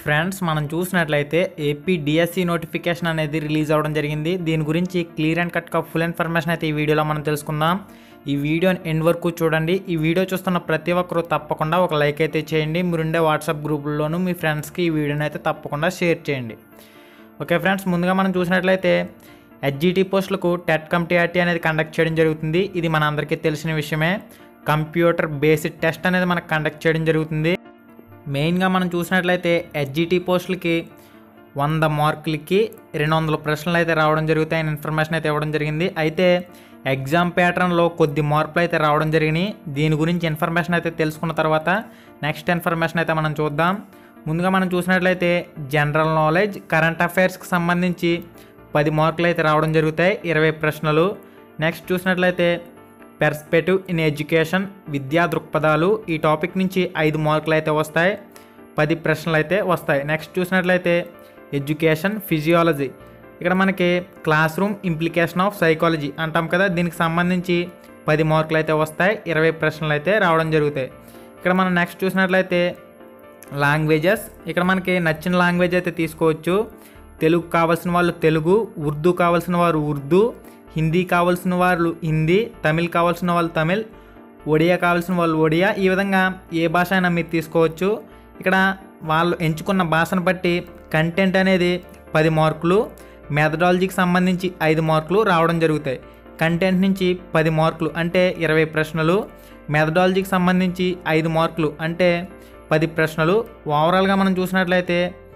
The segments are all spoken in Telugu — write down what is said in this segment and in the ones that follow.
ఫ్రెండ్స్ మనం చూసినట్లయితే ఏపీ డిఎస్సి నోటిఫికేషన్ అనేది రిలీజ్ అవ్వడం జరిగింది దీని గురించి క్లియర్ అండ్ కట్గా ఫుల్ ఇన్ఫర్మేషన్ అయితే ఈ వీడియోలో మనం తెలుసుకుందాం ఈ వీడియోని ఎండ్ వరకు చూడండి ఈ వీడియో చూస్తున్న ప్రతి ఒక్కరూ తప్పకుండా ఒక లైక్ అయితే చేయండి మీరుండే వాట్సాప్ గ్రూపుల్లోనూ మీ ఫ్రెండ్స్కి ఈ వీడియోని అయితే తప్పకుండా షేర్ చేయండి ఓకే ఫ్రెండ్స్ ముందుగా మనం చూసినట్లయితే హెచ్జిటి పోస్టులకు టెట్ కమ్ టీఆర్టీ అనేది కండక్ట్ చేయడం జరుగుతుంది ఇది మన అందరికీ తెలిసిన విషయమే కంప్యూటర్ బేస్డ్ టెస్ట్ అనేది మనకు కండక్ట్ చేయడం జరుగుతుంది మెయిన్గా మనం చూసినట్లయితే హెచ్జిటి పోస్టులకి వంద మార్కులకి రెండు వందల ప్రశ్నలు అయితే రావడం జరుగుతాయని ఇన్ఫర్మేషన్ అయితే ఇవ్వడం జరిగింది అయితే ఎగ్జామ్ ప్యాటర్న్లో కొద్ది మార్పులు అయితే రావడం జరిగినాయి దీని గురించి ఇన్ఫర్మేషన్ అయితే తెలుసుకున్న తర్వాత నెక్స్ట్ ఇన్ఫర్మేషన్ అయితే మనం చూద్దాం ముందుగా మనం చూసినట్లయితే జనరల్ నాలెడ్జ్ కరెంట్ అఫైర్స్కి సంబంధించి పది మార్కులు అయితే రావడం జరుగుతాయి ఇరవై ప్రశ్నలు నెక్స్ట్ చూసినట్లయితే పెర్స్పెటివ్ ఇన్ ఎడ్యుకేషన్ విద్యా దృక్పథాలు ఈ టాపిక్ నుంచి ఐదు మార్కులు అయితే వస్తాయి పది ప్రశ్నలు అయితే వస్తాయి నెక్స్ట్ చూసినట్లయితే ఎడ్యుకేషన్ ఫిజియాలజీ ఇక్కడ మనకి class room implication of psychology అంటాం కదా దీనికి సంబంధించి పది మార్కులు అయితే వస్తాయి ఇరవై ప్రశ్నలు అయితే రావడం జరుగుతాయి ఇక్కడ మనం నెక్స్ట్ చూసినట్లయితే లాంగ్వేజెస్ ఇక్కడ మనకి నచ్చిన లాంగ్వేజ్ అయితే తీసుకోవచ్చు తెలుగు కావాల్సిన వాళ్ళు తెలుగు ఉర్దూ కావాల్సిన వారు ఉర్దూ హిందీ కావాల్సిన వాళ్ళు హిందీ తమిళ్ కావాల్సిన వాళ్ళు తమిళ్ ఒడియా కావాల్సిన వాళ్ళు ఒడియా ఈ విధంగా ఏ భాష అయినా మీరు తీసుకోవచ్చు ఇక్కడ వాళ్ళు ఎంచుకున్న భాషను బట్టి కంటెంట్ అనేది పది మార్కులు మెథడాలజీకి సంబంధించి ఐదు మార్కులు రావడం జరుగుతాయి కంటెంట్ నుంచి పది మార్కులు అంటే ఇరవై ప్రశ్నలు మెథడాలజీకి సంబంధించి ఐదు మార్కులు అంటే పది ప్రశ్నలు ఓవరాల్గా మనం చూసినట్లయితే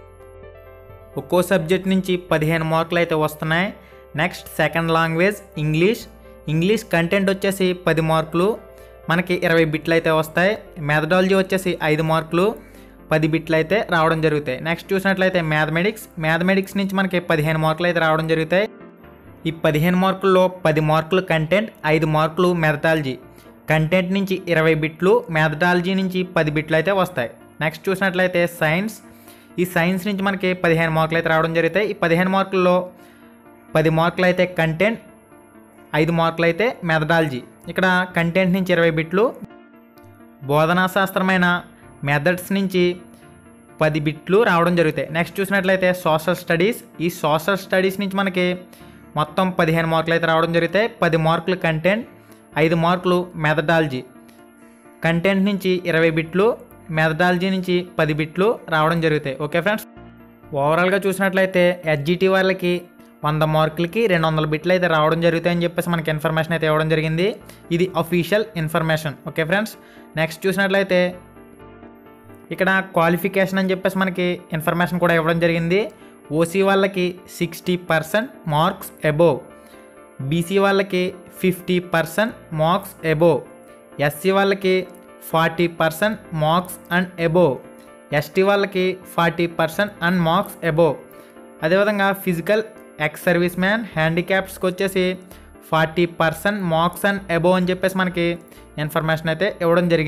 ఒక్కో సబ్జెక్ట్ నుంచి పదిహేను మార్కులు అయితే వస్తున్నాయి next second language English English content వచ్చేసి పది మార్కులు మనకి ఇరవై బిట్లు అయితే వస్తాయి మెథడాలజీ వచ్చేసి ఐదు మార్కులు పది బిట్లు అయితే రావడం జరుగుతాయి నెక్స్ట్ చూసినట్లయితే మ్యాథమెటిక్స్ మ్యాథమెటిక్స్ నుంచి మనకి పదిహేను మార్కులు అయితే రావడం జరుగుతాయి ఈ పదిహేను మార్కుల్లో పది మార్కులు కంటెంట్ ఐదు మార్కులు మెథడాలజీ కంటెంట్ నుంచి ఇరవై బిట్లు మెథడాలజీ నుంచి పది బిట్లు అయితే వస్తాయి నెక్స్ట్ చూసినట్లయితే సైన్స్ ఈ సైన్స్ నుంచి మనకి పదిహేను మార్కులు అయితే రావడం జరుగుతాయి ఈ పదిహేను మార్కుల్లో పది మార్కులు అయితే కంటెంట్ ఐదు మార్కులు అయితే మెథడాలజీ ఇక్కడ కంటెంట్ నుంచి ఇరవై బిట్లు బోధనా శాస్త్రమైన మెథడ్స్ నుంచి పది బిట్లు రావడం జరుగుతాయి నెక్స్ట్ చూసినట్లయితే సోషల్ స్టడీస్ ఈ సోషల్ స్టడీస్ నుంచి మనకి మొత్తం పదిహేను మార్కులు అయితే రావడం జరుగుతాయి పది మార్కులు కంటెంట్ ఐదు మార్కులు మెథడాలజీ కంటెంట్ నుంచి ఇరవై బిట్లు మెథడాలజీ నుంచి పది బిట్లు రావడం జరుగుతాయి ఓకే ఫ్రెండ్స్ ఓవరాల్గా చూసినట్లయితే హెచ్జిటి వాళ్ళకి వంద మార్కులకి రెండు వందల బిట్లు అయితే రావడం జరుగుతాయని చెప్పేసి మనకి ఇన్ఫర్మేషన్ అయితే ఇవ్వడం జరిగింది ఇది official information okay friends next చూసినట్లయితే ఇక్కడ క్వాలిఫికేషన్ అని చెప్పేసి మనకి ఇన్ఫర్మేషన్ కూడా ఇవ్వడం జరిగింది ఓసీ వాళ్ళకి sixty percent marks above BC వాళ్ళకి fifty percent marks above SC వాళ్ళకి forty percent marks and above ST వాళ్ళకి forty percent and marks above అదేవిధంగా ఫిజికల్ ఎక్స్ సర్వీస్ మ్యాన్ హ్యాండిక్యాప్స్కి వచ్చేసి forty percent marks and above అని చెప్పేసి మనకి ఇన్ఫర్మేషన్ అయితే ఇవ్వడం జరిగింది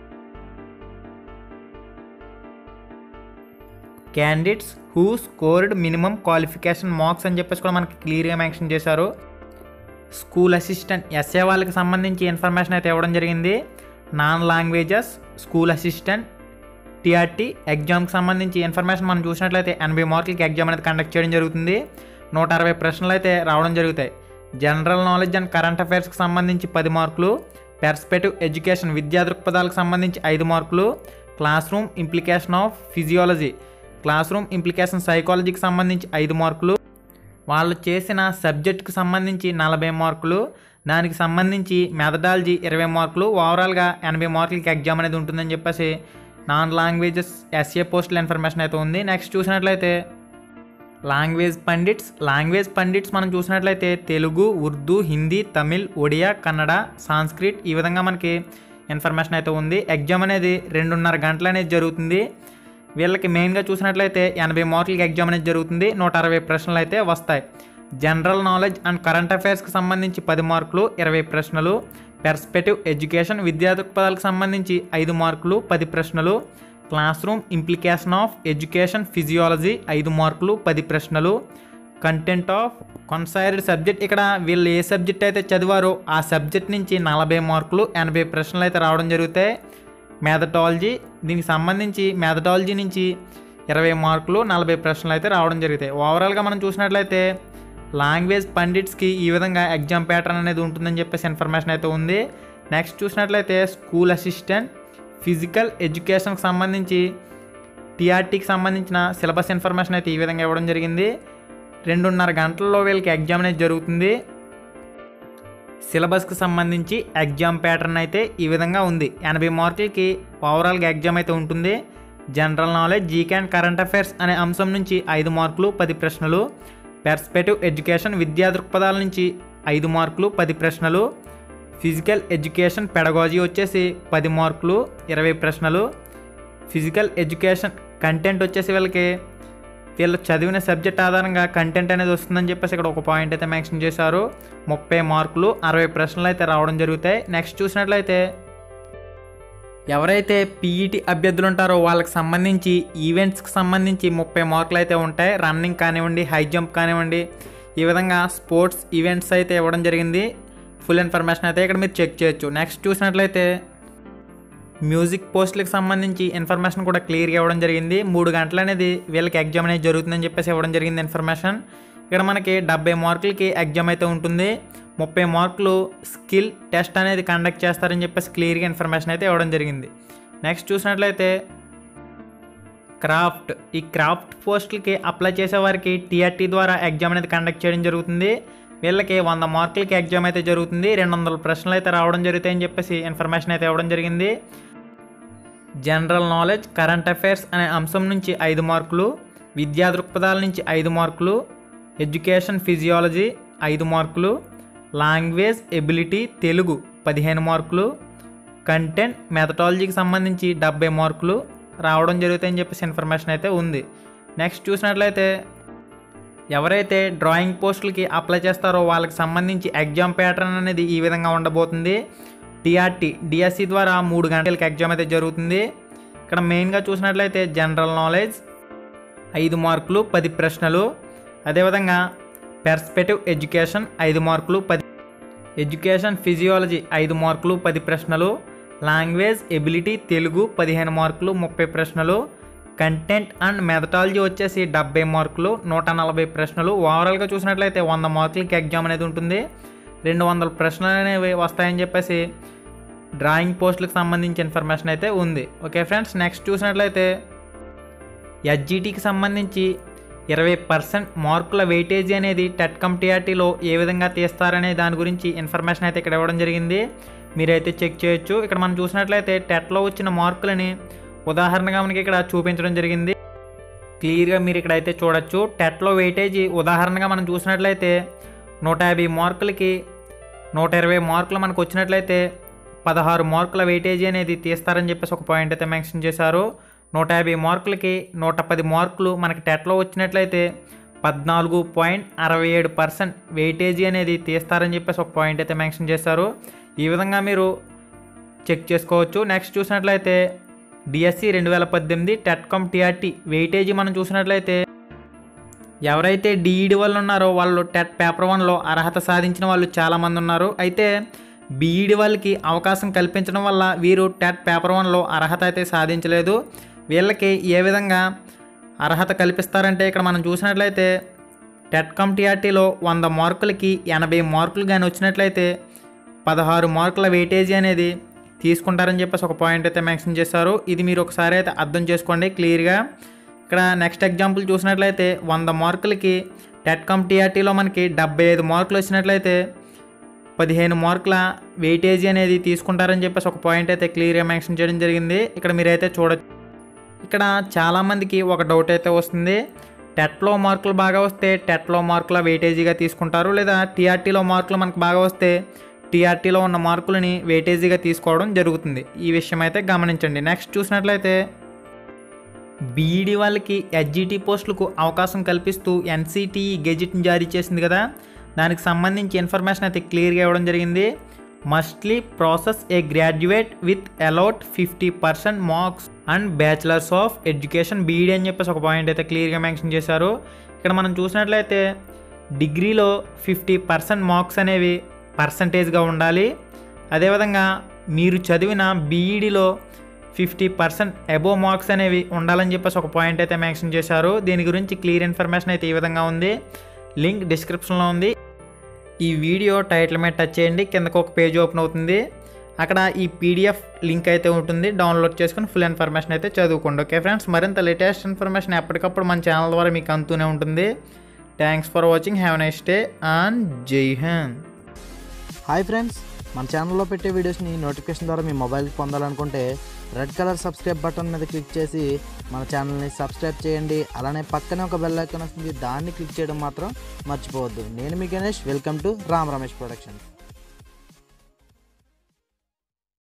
candidates who scored minimum qualification marks అని చెప్పేసి కూడా మనకి క్లియర్గా మెన్షన్ చేశారు స్కూల్ అసిస్టెంట్ ఎస్ఏ వాళ్ళకి సంబంధించి ఇన్ఫర్మేషన్ అయితే ఇవ్వడం జరిగింది non languages school assistant TRT ఎగ్జామ్కి సంబంధించి ఇన్ఫర్మేషన్ మనం చూసినట్లయితే ఎనభై మార్కులకి ఎగ్జామ్ అనేది కండక్ట్ చేయడం జరుగుతుంది నూట అరవై ప్రశ్నలు అయితే రావడం జరుగుతాయి జనరల్ నాలెడ్జ్ అండ్ కరెంట్ అఫైర్స్కి సంబంధించి పది మార్కులు పెర్స్పెటివ్ ఎడ్యుకేషన్ విద్యా దృక్పథాలకు సంబంధించి ఐదు మార్కులు class room implication of physiology class room implication సైకాలజీకి సంబంధించి ఐదు మార్కులు వాళ్ళు చేసిన సబ్జెక్టుకి సంబంధించి నలభై మార్కులు దానికి సంబంధించి మెథడాలజీ ఇరవై మార్కులు ఓవరాల్గా ఎనభై మార్కులకి ఎగ్జామ్ అనేది ఉంటుందని చెప్పేసి నాన్ లాంగ్వేజెస్ ఎస్ఏ పోస్టుల ఇన్ఫర్మేషన్ అయితే ఉంది నెక్స్ట్ చూసినట్లయితే లాంగ్వేజ్ పండిట్స్ లాంగ్వేజ్ పండిట్స్ మనం చూసినట్లయితే తెలుగు ఉర్దూ హిందీ తమిళ్ ఒడియా కన్నడ సాంస్క్రిట్ ఈ విధంగా మనకి ఇన్ఫర్మేషన్ అయితే ఉంది ఎగ్జామ్ అనేది రెండున్నర గంటలు అనేది జరుగుతుంది వీళ్ళకి మెయిన్గా చూసినట్లయితే ఎనభై మార్కులకి ఎగ్జామ్ అనేది జరుగుతుంది నూట అరవై ప్రశ్నలు అయితే వస్తాయి జనరల్ నాలెడ్జ్ అండ్ కరెంట్ అఫైర్స్కి సంబంధించి పది మార్కులు ఇరవై ప్రశ్నలు పెర్స్పెటివ్ ఎడ్యుకేషన్ విద్యా దృక్పథాలకు సంబంధించి ఐదు మార్కులు పది ప్రశ్నలు class room implication of education physiology ఐదు మార్కులు పది ప్రశ్నలు కంటెంట్ ఆఫ్ కొన్సైర్డ్ సబ్జెక్ట్ ఇక్కడ వీళ్ళు ఏ సబ్జెక్ట్ అయితే చదివారో ఆ సబ్జెక్ట్ నుంచి నలభై మార్కులు ఎనభై ప్రశ్నలు అయితే రావడం జరుగుతాయి మెథడాలజీ దీనికి సంబంధించి మెథడాలజీ నుంచి ఇరవై మార్కులు నలభై ప్రశ్నలు అయితే రావడం జరుగుతాయి ఓవరాల్గా మనం చూసినట్లయితే లాంగ్వేజ్ పండిట్స్కి ఈ విధంగా ఎగ్జామ్ ప్యాటర్న్ అనేది ఉంటుందని చెప్పేసి ఇన్ఫర్మేషన్ అయితే ఉంది నెక్స్ట్ చూసినట్లయితే స్కూల్ అసిస్టెంట్ ఫిజికల్ ఎడ్యుకేషన్కి సంబంధించి టీఆర్టీకి సంబంధించిన సిలబస్ ఇన్ఫర్మేషన్ అయితే ఈ విధంగా ఇవ్వడం జరిగింది రెండున్నర గంటల్లో వీళ్ళకి ఎగ్జామ్ అనేది జరుగుతుంది సిలబస్కి సంబంధించి ఎగ్జామ్ ప్యాటర్న్ అయితే ఈ విధంగా ఉంది ఎనభై మార్కులకి ఓవరాల్గా ఎగ్జామ్ అయితే ఉంటుంది general knowledge GK and current affairs అనే అంశం నుంచి ఐదు మార్కులు పది ప్రశ్నలు పెర్స్పెక్టివ్ ఎడ్యుకేషన్ విద్యా దృక్పథాల నుంచి ఐదు మార్కులు పది ప్రశ్నలు ఫిజికల్ ఎడ్యుకేషన్ పెడగాజీ వచ్చేసి పది మార్కులు ఇరవై ప్రశ్నలు ఫిజికల్ ఎడ్యుకేషన్ కంటెంట్ వచ్చేసి వీళ్ళకి వీళ్ళు చదివిన సబ్జెక్ట్ ఆధారంగా కంటెంట్ అనేది వస్తుందని చెప్పేసి ఇక్కడ ఒక పాయింట్ అయితే మెన్షన్ చేశారు ముప్పై మార్కులు అరవై ప్రశ్నలు అయితే రావడం జరుగుతాయి నెక్స్ట్ చూసినట్లయితే ఎవరైతే పీఈటీ అభ్యర్థులు ఉంటారో వాళ్ళకి సంబంధించి ఈవెంట్స్కి సంబంధించి ముప్పై మార్కులు అయితే ఉంటాయి రన్నింగ్ కానివ్వండి హై జంప్ కానివ్వండి ఈ విధంగా స్పోర్ట్స్ ఈవెంట్స్ అయితే ఇవ్వడం జరిగింది ఫుల్ ఇన్ఫర్మేషన్ అయితే ఇక్కడ మీరు చెక్ చేయొచ్చు నెక్స్ట్ చూసినట్లయితే మ్యూజిక్ పోస్టులకు సంబంధించి ఇన్ఫర్మేషన్ కూడా క్లియర్గా ఇవ్వడం జరిగింది మూడు గంటలు అనేది వీళ్ళకి ఎగ్జామ్ అనేది జరుగుతుందని చెప్పేసి ఇవ్వడం జరిగింది ఇన్ఫర్మేషన్ ఇక్కడ మనకి డెబ్బై మార్కులకి ఎగ్జామ్ అయితే ఉంటుంది ముప్పై మార్కులు స్కిల్ టెస్ట్ అనేది కండక్ట్ చేస్తారని చెప్పేసి క్లియర్గా ఇన్ఫర్మేషన్ అయితే ఇవ్వడం జరిగింది నెక్స్ట్ చూసినట్లయితే క్రాఫ్ట్ ఈ క్రాఫ్ట్ పోస్టులకి అప్లై చేసే వారికి టీఆర్టీ ద్వారా ఎగ్జామ్ అనేది కండక్ట్ చేయడం జరుగుతుంది వీళ్ళకి వంద మార్కులకి ఎగ్జామ్ అయితే జరుగుతుంది రెండు వందల ప్రశ్నలు అయితే రావడం జరుగుతాయని చెప్పేసి ఇన్ఫర్మేషన్ అయితే ఇవ్వడం జరిగింది జనరల్ నాలెడ్జ్ కరెంట్ అఫైర్స్ అనే అంశం నుంచి ఐదు మార్కులు విద్యా దృక్పథాల నుంచి ఐదు మార్కులు ఎడ్యుకేషన్ ఫిజియాలజీ ఐదు మార్కులు లాంగ్వేజ్ ఎబిలిటీ తెలుగు పదిహేను మార్కులు కంటెంట్ మెథడాలజీకి సంబంధించి డెబ్బై మార్కులు రావడం జరుగుతాయని చెప్పేసి ఇన్ఫర్మేషన్ అయితే ఉంది నెక్స్ట్ చూసినట్లయితే ఎవరైతే డ్రాయింగ్ పోస్టులకి అప్లై చేస్తారో వాళ్ళకి సంబంధించి ఎగ్జామ్ ప్యాటర్న్ అనేది ఈ విధంగా ఉండబోతుంది టీఆర్టీ డిఎస్సి ద్వారా మూడు గంటలకి ఎగ్జామ్ అయితే జరుగుతుంది ఇక్కడ మెయిన్గా చూసినట్లయితే జనరల్ నాలెడ్జ్ ఐదు మార్కులు పది ప్రశ్నలు అదేవిధంగా పెర్స్పెక్టివ్ ఎడ్యుకేషన్ ఐదు మార్కులు పది ఎడ్యుకేషన్ ఫిజియాలజీ ఐదు మార్కులు పది ప్రశ్నలు లాంగ్వేజ్ ఎబిలిటీ తెలుగు పదిహేను మార్కులు ముప్పై ప్రశ్నలు కంటెంట్ అండ్ మెథడాలజీ వచ్చేసి డెబ్బై మార్కులు నూట నలభై ప్రశ్నలు ఓవరాల్గా చూసినట్లయితే వంద మార్కులకి ఎగ్జామ్ అనేది ఉంటుంది రెండు వందల ప్రశ్నలు అనేవి వస్తాయని చెప్పేసి డ్రాయింగ్ పోస్టులకు సంబంధించి ఇన్ఫర్మేషన్ అయితే ఉంది ఓకే ఫ్రెండ్స్ నెక్స్ట్ చూసినట్లయితే ఎస్జిటికి సంబంధించి ఇరవై పర్సెంట్ మార్కుల వెయిటేజీ అనేది టెట్కమ్ టీఆర్టీలో ఏ విధంగా తీస్తారనే దాని గురించి ఇన్ఫర్మేషన్ అయితే ఇక్కడ ఇవ్వడం జరిగింది మీరైతే చెక్ చేయొచ్చు ఇక్కడ మనం చూసినట్లయితే టెట్లో వచ్చిన మార్కులని ఉదాహరణగా మనకి ఇక్కడ చూపించడం జరిగింది క్లియర్గా మీరు ఇక్కడ అయితే చూడొచ్చు టెట్లో వెయిటేజీ ఉదాహరణగా మనం చూసినట్లయితే నూట యాభై మార్కులకి నూట ఇరవై మార్కులు మనకు వచ్చినట్లయితే పదహారు మార్కుల వెయిటేజీ అనేది తీస్తారని చెప్పేసి ఒక పాయింట్ అయితే మెన్షన్ చేశారు నూట యాభై మార్కులకి నూట పది మార్కులు మనకి టెట్లో వచ్చినట్లయితే పద్నాలుగు పాయింట్ అరవై ఏడు పర్సెంట్ వెయిటేజీ అనేది తీస్తారని చెప్పేసి ఒక పాయింట్ అయితే మెన్షన్ చేశారు ఈ విధంగా మీరు చెక్ చేసుకోవచ్చు నెక్స్ట్ చూసినట్లయితే డిఎస్సి రెండు వేల పద్దెనిమిది టెట్కామ్ టీఆర్టీ వెయిటేజీ మనం చూసినట్లయితే ఎవరైతే డిఈడి వాళ్ళు ఉన్నారో వాళ్ళు టెట్ పేపర్ వన్లో అర్హత సాధించిన వాళ్ళు చాలామంది ఉన్నారు అయితే బీఈడి వాళ్ళకి అవకాశం కల్పించడం వల్ల వీరు టెట్ పేపర్ వన్లో అర్హత అయితే సాధించలేదు వీళ్ళకి ఏ విధంగా అర్హత కల్పిస్తారంటే ఇక్కడ మనం చూసినట్లయితే టెట్ కమ్ టీఆర్టీలో వంద మార్కులకి ఎనభై మార్కులు కానీ వచ్చినట్లయితే పదహారు మార్కుల వెయిటేజీ అనేది తీసుకుంటారని చెప్పేసి ఒక పాయింట్ అయితే మెన్షన్ చేశారు ఇది మీరు ఒకసారి అయితే అర్థం చేసుకోండి క్లియర్గా ఇక్కడ నెక్స్ట్ ఎగ్జాంపుల్ చూసినట్లయితే వంద మార్కులకి టెట్కామ్ టీఆర్టీలో మనకి డెబ్బై ఐదు మార్కులు వచ్చినట్లయితే పదిహేను మార్కుల వెయిటేజీ అనేది తీసుకుంటారని చెప్పేసి ఒక పాయింట్ అయితే క్లియర్గా మెన్షన్ చేయడం జరిగింది ఇక్కడ మీరైతే చూడొచ్చు ఇక్కడ చాలామందికి ఒక డౌట్ అయితే వస్తుంది టెట్లో మార్కులు బాగా వస్తే టెట్లో మార్కుల వెయిటేజీగా తీసుకుంటారు లేదా టీఆర్టీలో మార్కులు మనకు బాగా వస్తే టీఆర్టీలో ఉన్న మార్కులని వెయిటేజీగా తీసుకోవడం జరుగుతుంది ఈ విషయం అయితే గమనించండి నెక్స్ట్ చూసినట్లయితే బీఈడి వాళ్ళకి హెచ్జిటి పోస్టులకు అవకాశం కల్పిస్తూ ఎన్సిటిఈ గెజిట్ని జారీ చేసింది కదా దానికి సంబంధించి ఇన్ఫర్మేషన్ అయితే క్లియర్గా ఇవ్వడం జరిగింది mostly process a graduate with about fifty percent marks and bachelors of education BEd అని చెప్పేసి ఒక పాయింట్ అయితే క్లియర్గా మెన్షన్ చేశారు ఇక్కడ మనం చూసినట్లయితే డిగ్రీలో ఫిఫ్టీ పర్సెంట్ మార్క్స్ అనేవి పర్సంటేజ్గా ఉండాలి అదేవిధంగా మీరు చదివిన బీఈడిలో ఫిఫ్టీ పర్సెంట్ అబో మార్క్స్ అనేవి ఉండాలని చెప్పేసి ఒక పాయింట్ అయితే మెన్షన్ చేశారు దీని గురించి క్లియర్ ఇన్ఫర్మేషన్ అయితే ఈ విధంగా ఉంది లింక్ డిస్క్రిప్షన్లో ఉంది ఈ వీడియో టైటిల్ మీద టచ్ చేయండి కిందకు ఒక పేజ్ ఓపెన్ అవుతుంది అక్కడ ఈ పీడిఎఫ్ లింక్ అయితే ఉంటుంది డౌన్లోడ్ చేసుకుని ఫుల్ ఇన్ఫర్మేషన్ అయితే చదువుకోండి ఓకే ఫ్రెండ్స్ మరింత లేటెస్ట్ ఇన్ఫర్మేషన్ ఎప్పటికప్పుడు మన ఛానల్ ద్వారా మీకు అందుతూనే ఉంటుంది thanks for watching have nice day and Jai Hind hi friends మన ఛానల్లో పెట్టే వీడియోస్ని నోటిఫికేషన్ ద్వారా మీ మొబైల్కి పొందాలనుకుంటే రెడ్ కలర్ సబ్స్క్రైబ్ బటన్ మీద క్లిక్ చేసి మన ఛానల్ని సబ్స్క్రైబ్ చేయండి అలానే పక్కనే ఒక బెల్ ఐకాన్ వస్తుంది దాన్ని క్లిక్ చేయడం మాత్రం మర్చిపోవద్దు నేను మీ Ganesh welcome to Ram Ramesh production